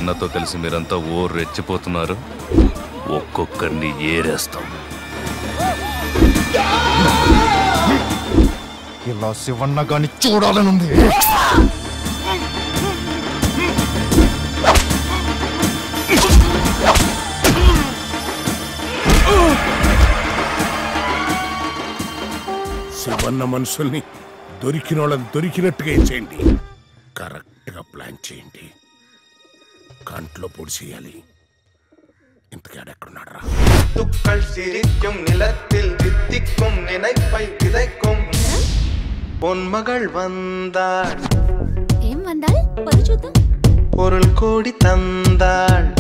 అన్నతో కలిసి మీరంతా ఓ రెచ్చిపోతున్నారు ఒక్కొక్కరిని ఏరేస్తాం ఇలా శివన్న గాని చూడాలనుంది శివన్న మనుషుల్ని దొరికిన వాళ్ళని దొరికినట్టుగా చేయండి కరెక్ట్గా ప్లాన్ చేయండి కంట్లో పొడి చేయాలి ఇంతకీ ఆడెక్కడున్నాడు రా முத்துக்கள் சிரிக்கும் நிலத்தில் தித்திக்கும் நினைப்பை விதைக்கும் பொன்மகள் வந்தாள் ఏం వందాల్ పది చూద్దాం பொருள் கோடி தந்தாள்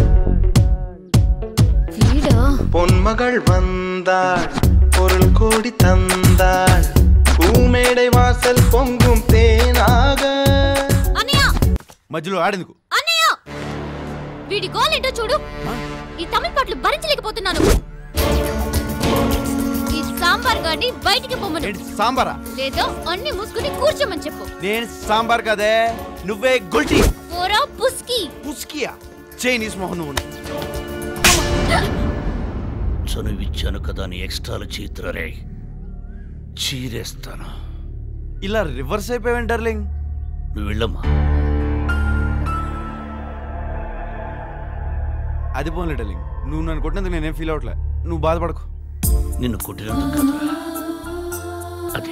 వీడా பொன்மகள் வந்தாள் பொருள் கோடி தந்தாள் பூமேடை வாசல் பொங்கும் தேனாக అన్నయ్య మధ్యలో ఆడేందుకు అన్నయ్య వీడి గోల్ ఏంటో చూడు ఈ తమిళ పాటలు భరించలేకపోతున్నాను ఈ సాంబార్ గాడిని బయటికి పొమ్మను ఏంటి సాంబారా లేదో అన్ని మూసుకుని కూర్చోమని చెప్పు నేను సాంబార్ కదే నువ్వే గుల్టీ పోరా పుస్కి పుస్కియా చైనీస్ మొహం నువ్వు చనువిచ్చాను కదా అని ఎక్స్ట్రాలు చీత్రరే చీరేస్తాను ఇలా రివర్స్ అయిపోయావు డార్లింగ్ నువ్వు వెళ్ళమ్మా అది పోన్లే డార్లింగ్ నువ్వు నన్ను కొట్టినందుకు నేనేం ఫీల్ అవట్లే నువ్వు బాధపడకు నిన్ను కొట్టినందుకు కదరా అది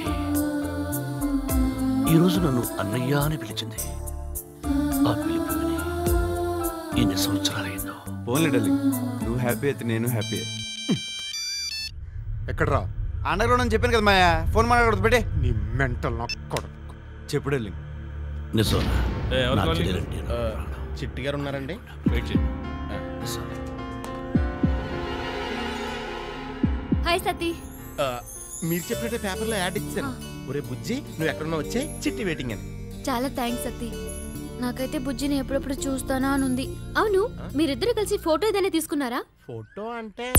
ఈరోజు నన్ను అన్నయ్య అని పిలిచింది ఆ పిలుపు విని ఎన్ని సంవత్సరాలైందో పోన్లే డార్లింగ్ నువ్వు హ్యాపీ అయితే నేను హ్యాపీ ఎక్కడ్రా అండర్ గ్రౌండ్ అని చెప్పాను కదా మాయా ఫోన్ మాట్లాడదు పెట్టే నీ మెంటల్ నా కొడుకు చెప్పు డార్లింగ్ నిజం నా చెల్లెలంటే నా ప్రాణం. చిట్టి గారు ఉన్నారండి నిజం. హాయ్ సతీ మీరు చెప్పినట్టే పేపర్లో యాడ్ ఇచ్చారు ఒరే బుజ్జి నువ్వు ఎక్కడున్నా వచ్చే చిట్టి వెయిటింగ్ అని చాలా థ్యాంక్స్ సతీ నాకైతే బుజ్జిని ఎప్పుడెప్పుడు చూస్తానా అని ఉంది అవును మీరిద్దరు కలిసి ఫోటో ఏదైనా తీసుకున్నారా ఫోటో అంటే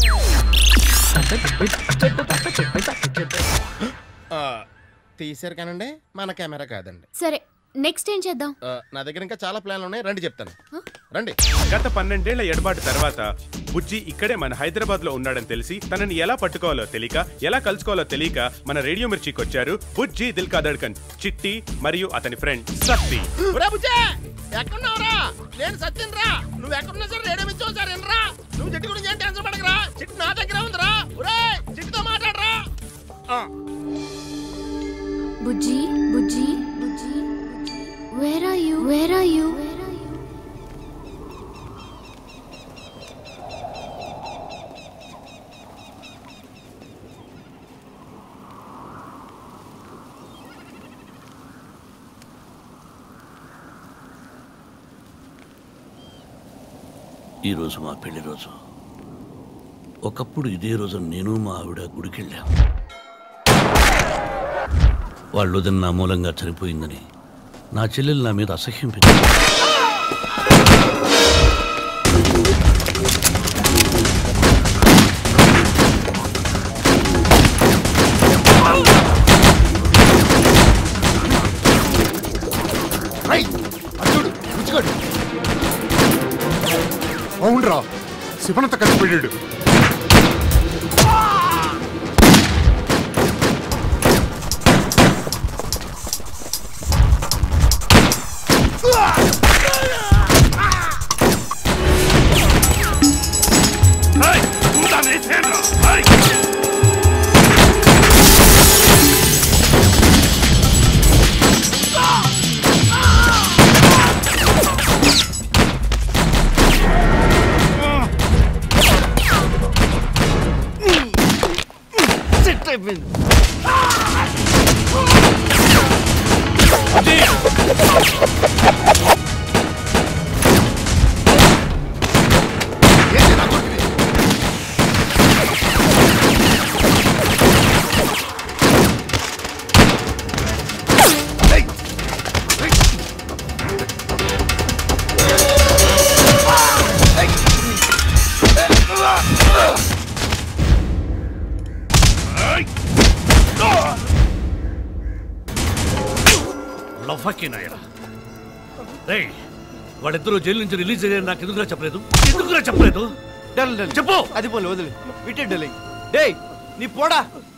ఆ, తీశారు కానండి మన కెమెరా కాదండి సరే నెక్స్ట్ ఏం చేద్దాం ఆ, నా దగ్గర ఇంకా చాలా ప్లాన్లు ఉన్నాయి రండి చెప్తాను రండి గత పన్నెండేళ్ల ఎడబాటు తర్వాత బుజ్జి ఇక్కడే మన హైదరాబాద్ లో ఉన్నాడని తెలిసి తనని ఎలా పట్టుకోవాలో తెలియక ఎలా కలుసుకోవాలో తెలియక మన రేడియో మిర్చికి వచ్చారు బుజ్జి దిల్ కా ధడ్కన్ చిట్టి మరియు అతని ఫ్రెండ్ సత్తి ఒరే బుజ్జి ఎక్కడున్నావురా నేను సత్యం రా నువ్వు ఎక్కడున్నా సరే రేడియో మించి ఒకసారి వినరా నువ్వు చిట్టి గురించి ఏం టెన్షన్ పడకరా చిట్టి నా దగ్గర ఉందిరా ఒరే చిట్టితో మాట్లాడరా ఆ, Bujji Bujji Bujji where are you where are you ఈరోజు మా పెళ్లి రోజు ఒకప్పుడు ఇదే రోజు నేను మా ఆవిడ గుడికెళ్ళాం వాళ్ళు వదిన నా మూలంగా చనిపోయిందని నా చెల్లెలు నా మీద అసహ్యం పెంచింది రేయ్, అటు చూడు బుజ్జిగాడు అవునరా శివనంత కలిసిపోయాడు లఫకి నాయరా రేయ్ వాడిద్దరూ జైలు నుంచి రిలీజ్ అయ్యారు నాకు ఎందుకురా చెప్పలేదు ఎందుకురా చెప్పలేదు డల్ డల్ చెప్పు అది పోలే వదిలే విట్టే డలింగ్ డేయ్ నీ పోడా